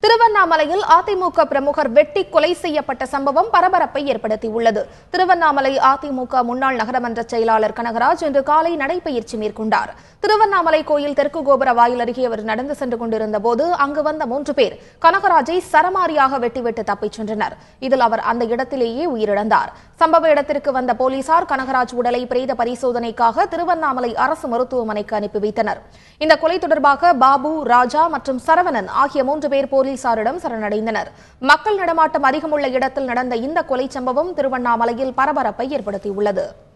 திருவண்ணாமலையில் அதிமுக பிரமுகர் வெட்டி கொலை செய்யப்பட்ட சம்பவம் பரபரப்பை ஏற்படுத்தியுள்ளது திருவண்ணாமலை அதிமுக முன்னாள் நகரமன்ற செயலாளர் கனகராஜ் இன்று காலை நடைபயிற்சி மேற்கொண்டார் திருவண்ணாமலை கோயில் தெற்கு கோபுர வாயில் அருகே அவர் நடந்து சென்று கொண்டிருந்த போது அங்கு வந்த மூன்று பேர் கனகராஜை சரமாரியாக வெட்டிவிட்டு தப்பிச் சென்றனர் இதில் அவர் அந்த இடத்திலேயே உயிரிழந்தார் சம்பவ இடத்திற்கு வந்த போலீசார் கனகராஜ் உடலை பிரேத பரிசோதனைக்காக திருவண்ணாமலை அரசு மருத்துவமனைக்கு அனுப்பி வைத்தனர் இந்த கொலை தொடர்பாக பாபு ராஜா மற்றும் சரவணன் ஆகிய மூன்று பேர் போலீசாரிடம் சரணடைந்தனர் மக்கள் நடமாட்டம் அதிகமுள்ள இடத்தில் நடந்த இந்த கொலை சம்பவம் திருவண்ணாமலையில் பரபரப்பை ஏற்படுத்தியுள்ளது